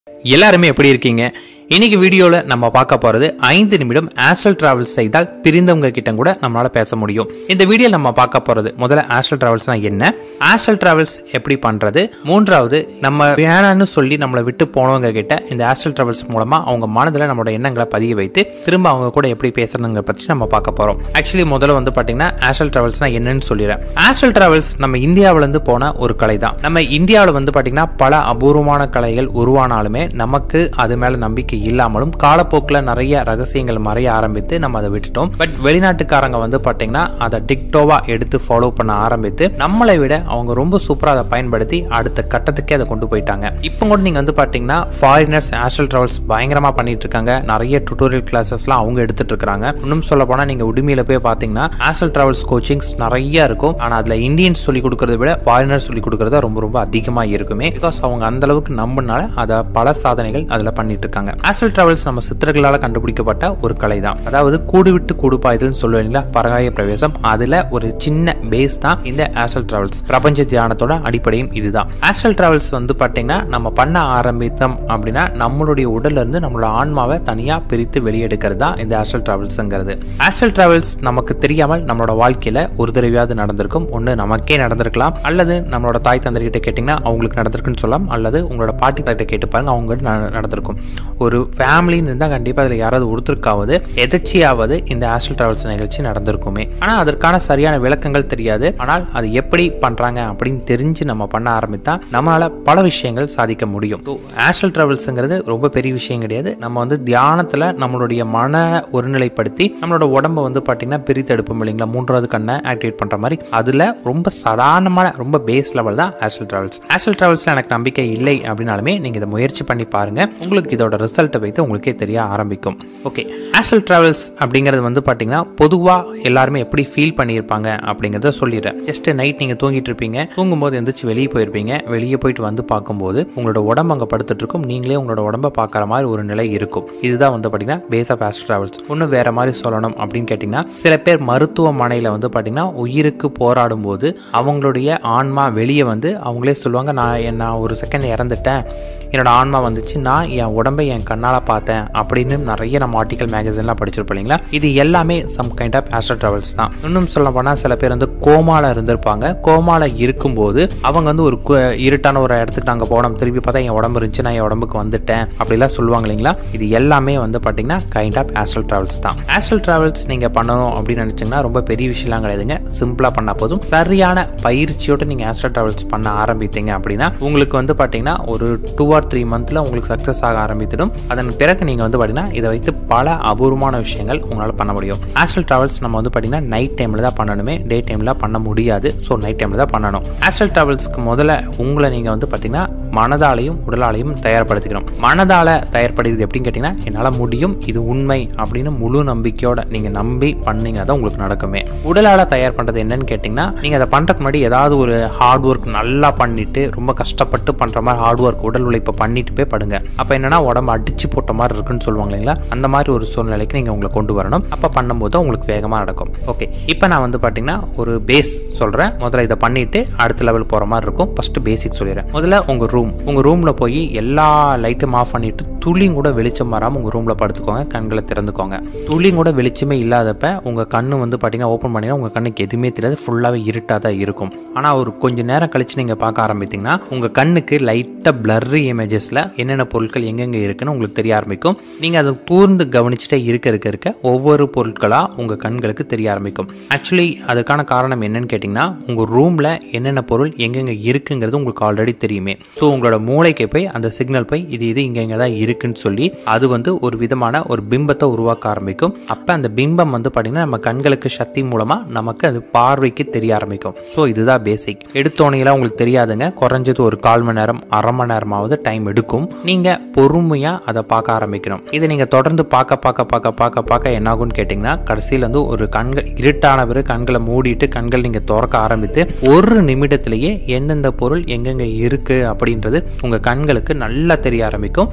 எல்லாருமே எப்படி இருக்கீங்க இன்னைக்கு வீடியோவில் நம்ம பார்க்க போறது ஐந்து நிமிடம் ஆஸ்ட்ரல் டிராவல்ஸ் செய்தால் பிரிந்தவங்க கிட்ட கூட நம்மளால பேச முடியும் இந்த வீடியோ நம்ம பார்க்க போறது முதல்ல ஆஸ்ட்ரல் டிராவல்ஸ்னா என்ன ஆஸ்ட்ரல் டிராவல்ஸ் எப்படி பண்றது மூன்றாவது நம்ம வேணான்னு சொல்லி நம்மளை விட்டு போனவங்க கிட்ட இந்த ஆஸ்ட்ரல் டிராவல்ஸ் மூலமா அவங்க மனதில் நம்மளோட எண்ணங்களை பதிய வைத்து திரும்ப அவங்க கூட எப்படி பேசணுங்க பற்றி நம்ம பார்க்க போறோம் ஆக்சுவலி முதல்ல வந்து பாத்தீங்கன்னா ஆஸ்ட்ரல் டிராவல்ஸ்னா என்னன்னு சொல்லிடுறேன் ஆஸ்ட்ரல் டிராவல்ஸ் நம்ம இந்தியாவில இருந்து போன ஒரு கலை தான் நம்ம இந்தியாவில் வந்து பாத்தீங்கன்னா பல அபூர்வமான கலைகள் உருவானாலுமே நமக்கு அது மேல நம்பிக்கை இல்லாமலும் காலப்போக்கில் நிறைய ரகசியங்கள் மறைய ஆரம்பித்து நம்ம அதை விட்டுட்டோம் பட் வெளிநாட்டுக்காரங்க வந்து பாத்தீங்கன்னா அதை டிக்டோவா எடுத்து ஃபாலோ பண்ண ஆரம்பித்து நம்மளை விட அவங்க ரொம்ப சூப்பரா அதை பயன்படுத்தி அடுத்த கட்டத்துக்கே அதை கொண்டு போயிட்டாங்க இப்போ கூட நீங்க வந்து பாத்தீங்கன்னா ஃபாரினர்ஸ் ஆஸ்ட்ரல் டிராவல்ஸ் பயங்கரமா பண்ணிட்டு இருக்காங்க நிறைய டுட்டோரியல் கிளாஸஸ்லாம் அவங்க எடுத்துட்டு இருக்காங்க இன்னும் சொல்ல போனா நீங்க உடுமையில போய் பாத்தீங்கன்னா ஆஸ்ட்ரல் டிராவல்ஸ் கோச்சிங்ஸ் நிறைய இருக்கும் ஆனா அதுல இந்தியன்ஸ் சொல்லி கொடுக்கறத விட ஃபாரினர்ஸ் சொல்லி கொடுக்கறது ரொம்ப ரொம்ப அதிகமா இருக்குமே பிகாஸ் அவங்க அந்த அளவுக்கு நம்பினால அதை பல சாதனைகள் அதுல பண்ணிட்டு இருக்காங்க ஆஸ்ட்ரல் டிராவல்ஸ் நம்ம சித்தர்களால கண்டுபிடிக்கப்பட்ட ஒரு கலை தான் அதாவது கூடு விட்டு கூடு பாய்தல் சொல்லுவீங்களா பரகாய பிரவேசம் அதுல ஒரு சின்ன பேஸ் தான் இந்த ஆஸ்ட்ரல் டிராவல்ஸ் பிரபஞ்ச தியானத்தோட அடிப்படையும் இதுதான் ஆஸ்ட்ரல் டிராவல்ஸ் வந்து பாத்தீங்கன்னா நம்ம பண்ண ஆரம்பித்தோம் அப்படின்னா நம்மளுடைய உடல்ல இருந்து நம்மளோட ஆன்மாவை தனியா பிரித்து வெளியெடுக்கிறது தான் இந்த ஆஸ்ட்ரல் டிராவல்ஸ்ங்கிறது ஆஸ்ட்ரல் டிராவல்ஸ் நமக்கு தெரியாமல் நம்மளோட வாழ்க்கையில ஒரு தடவையாவது நடந்திருக்கும் ஒன்று நமக்கே நடந்திருக்கலாம் அல்லது நம்மளோட தாய் தந்தர்கிட்ட கேட்டிங்கன்னா அவங்களுக்கு நடந்திருக்குன்னு சொல்லலாம் அல்லது உங்களோட பாட்டி தாய்கிட்ட கேட்டு பாருங்க அவங்க ந- நடந்திருக்கும் ஒரு ஃபேமிலின்னு இருந்தால் கண்டிப்பாக அதில் யாராவது ஒருத்தருக்காவது எதர்ச்சியாவது இந்த ஆஸ்ட்ரல் டிராவல்ஸ் நிகழ்ச்சி நடந்திருக்குமே ஆனால் அதற்கான சரியான விளக்கங்கள் தெரியாது ஆனால் அது எப்படி பண்ணுறாங்க அப்படின்னு தெரிஞ்சு நம்ம பண்ண ஆரம்பித்தா நம்மளால பல விஷயங்கள் சாதிக்க முடியும் ஆஸ்ட்ரல் டிராவல்ஸுங்கிறது ரொம்ப பெரிய விஷயம் கிடையாது நம்ம வந்து தியானத்தில் நம்மளுடைய மன ஒருநிலைப்படுத்தி நம்மளோட உடம்ப வந்து பார்த்தீங்கன்னா பிரித்து எடுப்போம் இல்லைங்களா மூன்றாவது கண்ணை ஆக்டிவேட் பண்ணுற மாதிரி அதில் ரொம்ப சாதாரணமான ரொம்ப பேஸ் லெவல் தான் ஆஸ்ட்ரல் டிராவல்ஸ் ஆஸ்ட்ரல் டிராவல்ஸில் எனக்கு நம்பிக்கை இல்லை அப்படின்னாலுமே நீங்கள் இதை முயற்சி பண்ணி பாருங்க உங்களுக்கு இதோட ரிசல்ட்டை வைத்து உங்களுக்கே தெரிய ஆரம்பிக்கும் ஓகே ஆஸ்ட்ரல் டிராவல்ஸ் அப்படிங்கிறது வந்து பார்த்தீங்கன்னா பொதுவாக எல்லாருமே எப்படி ஃபீல் பண்ணியிருப்பாங்க அப்படிங்கிறத சொல்லிடுறேன் ஜஸ்ட் நைட் நீங்கள் தூங்கிட்டு இருப்பீங்க தூங்கும்போது எந்திரிச்சு வெளியே போயிருப்பீங்க வெளியே போயிட்டு வந்து பார்க்கும்போது உங்களோட உடம்பு அங்கே படுத்துட்டு இருக்கும் நீங்களே உங்களோட உடம்ப பார்க்குற மாதிரி ஒரு நிலை இருக்கும் இதுதான் வந்து பார்த்தீங்கன்னா பேஸ் ஆஃப் ஆஸ்ட்ரல் டிராவல்ஸ் இன்னும் வேற மாதிரி சொல்லணும் அப்படின்னு கேட்டிங்கன்னா சில பேர் மருத்துவமனையில் வந்து பார்த்தீங்கன்னா உயிருக்கு போராடும் போது அவங்களுடைய ஆன்மா வெளியே வந்து அவங்களே சொல்லுவாங்க நான் என் நான் ஒரு செகண்ட் இறந்துட்டேன் என்னோட ஆன்மா வந்துச்சு நான் என் உடம்பை என் கண்ணால் பார்த்தேன் அப்படின்னு நிறைய நம்ம ஆர்டிக்கல் மேகசின்லாம் படிச்சிருப்போம் இல்லைங்களா இது எல்லாமே some kind of astral travels தான் இன்னும் சொல்ல போனால் சில பேர் வந்து கோமால இருந்திருப்பாங்க கோமால இருக்கும்போது அவங்க வந்து ஒரு கு- இருட்டான ஒரு இடத்துக்கு நாங்கள் போனோம் திருப்பி பார்த்தா என் உடம்பு இருந்துச்சு நான் என் உடம்புக்கு வந்துட்டேன் அப்படிலாம் சொல்லுவாங்க இல்லைங்களா இது எல்லாமே வந்து பார்த்தீங்கன்னா கைண்ட் ஆஃப் ஆஸ்ட்ரல் டிராவல்ஸ் தான் ஆஸ்ட்ரல் டிராவல்ஸ் நீங்கள் பண்ணணும் அப்படின்னு நினச்சிங்கன்னா ரொம்ப பெரிய விஷயம்லாம் கிடையாதுங்க சிம்பிளாக பண்ணால் போதும் சரியான பயிற்சியோட நீங்கள் ஆஸ்ட்ரல் டிராவல்ஸ் பண்ண ஆரம்பித்தீங்க அப்படின்னா உங்களுக்கு வந்து பார்த்தீங்கன்னா ஒரு டூ ஆர் த்ரீ மந்த்தில் உங்களுக்கு சக்ஸஸ் ஆக ஆரம்பித்திடும் அதன் பிறகு நீங்கள் வந்து பார்த்தீங்கன்னா இதை வைத்து பல அபூர்வமான விஷயங்கள் உங்களால் பண்ண முடியும் ஆஸ்ட்ரல் டிராவல்ஸ் நம்ம வந்து பார்த்தீங்கன்னா நைட் டைமில் தான் பண்ணணுமே டே டைமில் பண்ண முடியாது ஸோ நைட் டைமில் தான் பண்ணணும் ஆஸ்ட்ரல் டிராவல்ஸ்க்கு முதல்ல உங்களை நீங்கள் வந்து பார்த்தீங்கன்னா மனதாலையும் உடலாலையும் தயார்படுத்திக்கணும் மனதால தயார்படுத்துறது எப்படின்னு கேட்டிங்கன்னா என்னால் முடியும் இது உண்மை அப்படின்னு முழு நம்பிக்கையோட நீங்கள் நம்பி பண்ணீங்க தான் உங்களுக்கு நடக்குமே உடலால் தயார் பண்ணுறது என்னன்னு கேட்டிங்கன்னா நீங்கள் அதை பண்ணுறதுக்கு முன்னாடி ஏதாவது ஒரு ஹார்ட் ஒர்க் நல்லா பண்ணிட்டு ரொம்ப கஷ்டப்பட்டு பண்ணுற மாதிரி ஹார்ட் ஒர்க் உடல் உழைப்பை பண்ணிட்டு போய் படுங்க அப்போ என்னன்னா உடம்பு அடிச்சு போட்ட மாதிரி இருக்குன்னு சொல்லுவாங்க இல்லைங்களா அந்த மாதிரி ஒரு சூழ்நிலைக்கு நீங்கள் உங்களை கொண்டு வரணும் அப்போ பண்ணும்போது உங்களுக்கு வேகமாக நடக்கும் ஓகே இப்போ நான் வந்து பார்த்தீங்கன்னா ஒரு பேஸ் சொல்கிறேன் முதல்ல இதை பண்ணிட்டு அடுத்த லெவல் போகிற மாதிரி இருக்கும் ஃபர்ஸ்ட் பேசிக் சொல்லிடுறேன் முதல்ல உங்கள் ரூம் உங்கள் ரூமில் போய் எல்லா லைட்டும் ஆஃப் பண்ணிட்டு துளியும் கூட வெளிச்சம் வராமல் உங்கள் ரூமில் படுத்துக்கோங்க கண்களை திறந்துக்கோங்க துளியும் கூட வெளிச்சமே இல்லாதப்ப உங்கள் கண்ணு வந்து பார்த்தீங்கன்னா ஓப்பன் பண்ணினா உங்கள் கண்ணுக்கு எதுவுமே தெரியாது ஃபுல்லாகவே இருட்டாக தான் இருக்கும் ஆனால் ஒரு கொஞ்ச நேரம் கழிச்சு நீங்கள் பார்க்க ஆரம்பித்தீங்கன்னா உங்கள் கண்ணுக்கு லைட்டாக பிளர்ரி இமேஜஸில் என்னென்ன பொருட்கள் எங்கெங்கே இருக்குன்னு உங்களுக்கு தெரிய ஆரம்பிக்கும் நீங்கள் அதை கூர்ந்து கவனிச்சுட்டே இருக்க இருக்க இருக்க ஒவ்வொரு பொருட்களாக உங்கள் கண்களுக்கு தெரிய ஆரம்பிக்கும் ஆக்சுவலி அதுக்கான காரணம் என்னன்னு கேட்டிங்கன்னா உங்கள் ரூமில் என்னென்ன பொருள் எங்கெங்கே இருக்குங்கிறது உங்களுக்கு ஆல்ரெடி தெரியுமே ஸோ உங்களோட மூளைக்கு போய் அந்த சிக்னல் போய் இது இது இங்கே இங்கே தான் இருக்குன்னு சொல்லி அது வந்து ஒரு விதமான ஒரு பிம்பத்தை உருவாக்க ஆரம்பிக்கும் அப்போ அந்த பிம்பம் வந்து பார்த்தீங்கன்னா நம்ம கண்களுக்கு சக்தி மூலமாக நமக்கு அது பார்வைக்கு தெரிய ஆரம்பிக்கும் ஸோ இதுதான் பேசிக் எடுத்தோனையெல்லாம் உங்களுக்கு தெரியாதுங்க குறைஞ்சது ஒரு கால் மணி நேரம் அரை மணி நேரமாவது டைம் எடுக்கும் நீங்கள் பொறுமையாக அதை பார்க்க ஆரம்பிக்கணும் இதை நீங்கள் தொடர்ந்து பார்க்க பார்க்க பார்க்க பார்க்க பார்க்க என்ன ஆகும்னு கேட்டிங்கன்னா கடைசியில் வந்து ஒரு கண்கள் இருட்டான பிறகு கண்களை மூடிட்டு கண்கள் நீங்கள் திறக்க ஆரம்பித்து ஒரு நிமிடத்திலேயே எந்தெந்த பொருள் எங்கெங்க இருக்கு அப்படின்றது உங்கள் கண்களுக்கு நல்லா தெரிய ஆரம்பிக்கும் அதன் பிறகு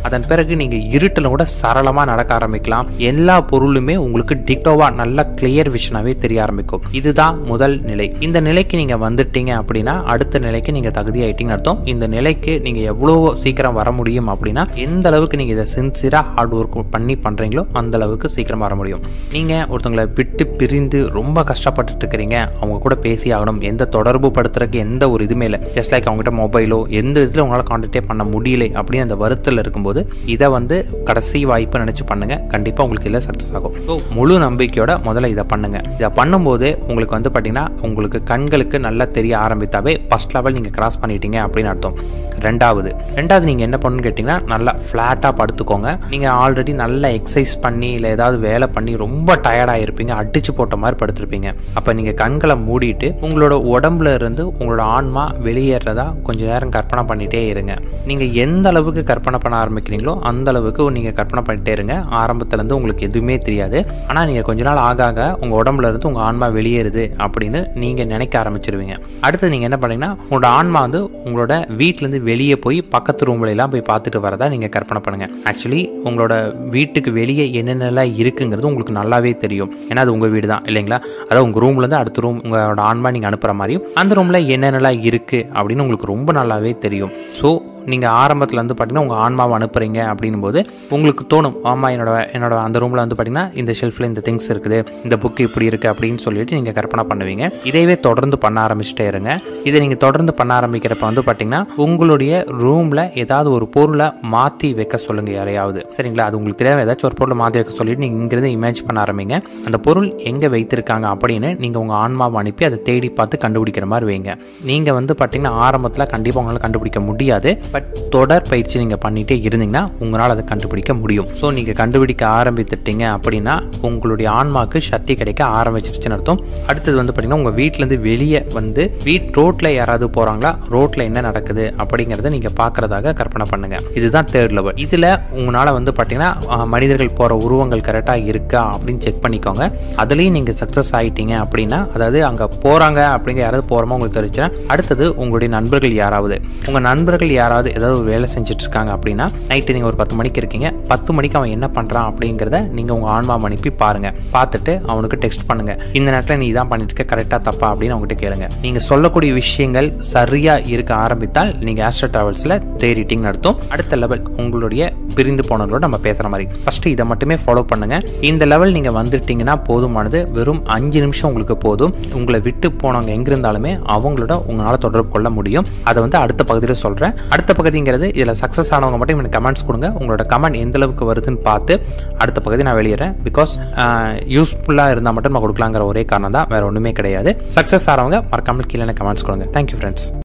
பிறகு நீங்க இருட்டில் கூட சரளமா நடக்க ஆரம்பிக்கலாம் எல்லா பொருளுமே உங்களுக்கு டிக்டோவா நல்ல கிளியர் விஷனாவே தெரிய ஆரம்பிக்கும் இதுதான் முதல் நிலை இந்த நிலைக்கு நீங்க வந்துட்டீங்க அப்படின்னா அடுத்த நிலைக்கு நீங்க தகுதி ஆயிட்டீங்கன்னு அர்த்தம் இந்த நிலைக்கு நீங்க எவ்வளவு சீக்கிரம் வர முடியும் அப்படின்னா எந்த அளவுக்கு நீங்க இதை சின்சியரா ஹார்ட் ஒர்க் பண்ணி பண்றீங்களோ அந்த அளவுக்கு சீக்கிரம் வர முடியும் நீங்க ஒருத்தவங்களை விட்டு பிரிந்து ரொம்ப கஷ்டப்பட்டுட்டு இருக்கிறீங்க அவங்க கூட பேசி ஆகணும் எந்த தொடர்பு படுத்துறதுக்கு எந்த ஒரு இதுவுமே இல்லை ஜஸ்ட் லைக் அவங்ககிட்ட மொபைலோ எந்த விதத்தில் உங்களால் கான்டாக்டே பண்ண முடியல அப்படின்னு அந்த வருத்தத்தில் இருக்கும்போது இதை வந்து கடைசி வாய்ப்பு நினச்சி பண்ணுங்க கண்டிப்பாக உங்களுக்கு இதில் சக்ஸஸ் ஆகும் ஸோ முழு நம்பிக்கையோட முதல்ல இதை பண்ணுங்க இதை பண்ணும்போது உங்களுக்கு வந்து பார்த்தீங்கன்னா உங்களுக்கு கண்களுக்கு நல்லா தெரிய ஆரம்பித்தாவே ஃபர்ஸ்ட் லெவல் நீங்கள் கிராஸ் பண்ணிட்டீங்க அப்படின்னு அர்த்தம் ரெண்டாவது ரெண்டாவது நீங்கள் என்ன பண்ணணும்னு கேட்டிங்கன்னா நல்லா ஃப்ளாட்டாக படுத்துக்கோங்க நீங்கள் ஆல்ரெடி நல்லா எக்ஸசைஸ் பண்ணி இல்லை ஏதாவது வேலை பண்ணி ரொம்ப டயர்டாக இருப்பீங்க அடிச்சு போட்ட மாதிரி படுத்திருப்பீங்க அப்போ நீங்கள் கண்களை மூடிட்டு உங்களோட உடம்புல இருந்து உங்களோட ஆன்மா வெளியேறதா கொஞ்ச நேரம் கற்பனை பண்ணிட்டே இருங்க நீங்கள் எந்த அளவுக்கு கற்பனை பண்ண ஆரம்பிக்கிறீங்களோ அந்த அளவுக்கு நீங்கள் கற்பனை பண்ணிட்டே இருங்க ஆரம்பத்துலேருந்து உங்களுக்கு எதுவுமே தெரியாது ஆனால் நீங்கள் கொஞ்ச நாள் ஆக ஆக உங்கள் உடம்புல இருந்து உங்கள் ஆன்மா வெளியேறுது அப்படின்னு நீங்கள் நினைக்க ஆரம்பிச்சிருவீங்க அடுத்து நீங்கள் என்ன பண்ணீங்கன்னா உங்களோட ஆன்மா வந்து உங்களோட வீட்டிலேருந்து வெளியே போய் பக்கத்து ரூம்ல எல்லாம் போய் பார்த்துட்டு வரதா நீங்கள் கற்பனை பண்ணுங்க ஆக்சுவலி உங்களோட வீட்டுக்கு வெளியே என்னென்னலாம் இருக்குங்கிறது உங்களுக்கு நல்லாவே தெரியும் ஏன்னா அது உங்கள் வீடு தான் இல்லைங்களா அதாவது உங்கள் ரூம்லேருந்து அடுத்த ரூம் உங்களோட ஆன்மா நீங்கள் அனுப்புகிற மாதிரியும் அந்த ரூமில் என்னென்னலாம் இருக்குது அப்படின்னு உங்களுக்கு ரொம்ப நல்லாவே தெரியும் ஸோ நீங்கள் ஆரம்பத்தில் வந்து பார்த்தீங்கன்னா உங்கள் ஆன்மாவை அனுப்புறீங்க அப்படின்னும் போது உங்களுக்கு தோணும் ஆமாம் என்னோட என்னோட அந்த ரூமில் வந்து பார்த்தீங்கன்னா இந்த ஷெல்ஃபில் இந்த திங்ஸ் இருக்குது இந்த புக்கு இப்படி இருக்குது அப்படின்னு சொல்லிட்டு நீங்கள் கற்பனை பண்ணுவீங்க இதையவே தொடர்ந்து பண்ண ஆரம்பிச்சுட்டே இருங்க இதை நீங்கள் தொடர்ந்து பண்ண ஆரம்பிக்கிறப்ப வந்து பார்த்தீங்கன்னா உங்களுடைய ரூமில் ஏதாவது ஒரு பொருளை மாற்றி வைக்க சொல்லுங்கள் யாரையாவது சரிங்களா அது உங்களுக்கு தெரியாத ஏதாச்சும் ஒரு பொருளை மாற்றி வைக்க சொல்லிட்டு நீங்கள் இங்கிருந்து இமேஜ் பண்ண ஆரம்பிங்க அந்த பொருள் எங்கே வைத்திருக்காங்க அப்படின்னு நீங்கள் உங்கள் ஆன்மாவை அனுப்பி அதை தேடி பார்த்து கண்டுபிடிக்கிற மாதிரி வைங்க நீங்கள் வந்து பார்த்தீங்கன்னா ஆரம்பத்தில் கண்டிப்பாக உங்களால் கண்டுபிடிக்க முடியாது பட் தொடர் பயிற்சி நீங்கள் பண்ணிகிட்டே இருந்தீங்கன்னா உங்களால் அதை கண்டுபிடிக்க முடியும் ஸோ நீங்கள் கண்டுபிடிக்க ஆரம்பித்துட்டீங்க அப்படின்னா உங்களுடைய ஆன்மாவுக்கு சக்தி கிடைக்க ஆரம்பிச்சிருச்சுன்னு அர்த்தம் அடுத்தது வந்து பார்த்தீங்கன்னா உங்கள் வீட்டிலேருந்து வெளியே வந்து வீட் ரோட்டில் யாராவது போகிறாங்களா ரோட்டில் என்ன நடக்குது அப்படிங்கிறத நீங்கள் பார்க்குறதாக கற்பனை பண்ணுங்கள் இதுதான் தேர்ட் லெவல் இதில் உங்களால் வந்து பார்த்தீங்கன்னா அஹ், மனிதர்கள் போகிற உருவங்கள் கரெக்டாக இருக்கா அப்படின்னு செக் பண்ணிக்கோங்க அதுலேயும் நீங்கள் சக்ஸஸ் ஆகிட்டீங்க அப்படின்னா அதாவது அங்கே போகிறாங்க அப்படிங்கிற யாராவது போகிறோமோ உங்களுக்கு தெரிஞ்சுன்னா அடுத்தது உங்களுடைய நண்பர்கள் யாராவது உங்கள் நண்பர்கள் யாராவது ஏதாவது ஒரு வேலை செஞ்சுட்டு இருக்காங்க அப்படின்னா நைட்டு நீங்கள் ஒரு பத்து மணிக்கு இருக்கீங்க பத்து மணிக்கு அவன் என்ன பண்ணுறான் அப்படிங்கிறத நீங்கள் உங்கள் ஆன்மா அனுப்பி பாருங்கள் பார்த்துட்டு அவனுக்கு டெக்ஸ்ட் பண்ணுங்கள் இந்த நேரத்தில் நீ இதான் பண்ணிட்டு இருக்க கரெக்டாக தப்பா அப்படின்னு அவங்ககிட்ட கேளுங்க நீங்கள் சொல்லக்கூடிய விஷயங்கள் சரியாக இருக்க ஆரம்பித்தால் நீங்கள் ஆஸ்ட்ரோ ட்ராவல்ஸில் தேறிட்டிங்கன்னு அர்த்தம் அடுத்த லெவல் உங்களுடைய பிரிந்து போனவங்களோட நம்ம பேசுகிற மாதிரி ஃபஸ்ட்டு இதை மட்டுமே ஃபாலோ பண்ணுங்கள் இந்த லெவல் நீங்கள் வந்துட்டீங்கன்னா போதுமானது வெறும் அஞ்சு நிமிஷம் உங்களுக்கு போதும் உங்களை விட்டு போனவங்க எங்க இருந்தாலுமே அவங்களோட உங்களால் தொடர்பு கொள்ள முடியும் அதை வந்து அடுத்த பகுதியில் சொல்கிறேன் அடுத்த பகுதிங்கிறது இதில் சக்ஸஸ் ஆனவங்க மட்டும் எனக்கு கமெண்ட்ஸ் கொடுங்க உங்களோட கமெண்ட் எந்த அளவுக்கு வருதுன்னு பார்த்து அடுத்த பகுதி நான் வெளியிடுறேன் பிகாஸ் யூஸ்ஃபுல்லாக இருந்தால் மட்டும் நம்ம கொடுக்கலாங்கிற ஒரே காரணம் தான் வேற ஒன்றுமே கிடையாது சக்ஸஸ் ஆகிறவங்க மறக்காமல் கீழே கமெண்ட்ஸ் கொடுங்க தேங்க்யூ ஃப்ரெண்ட்ஸ்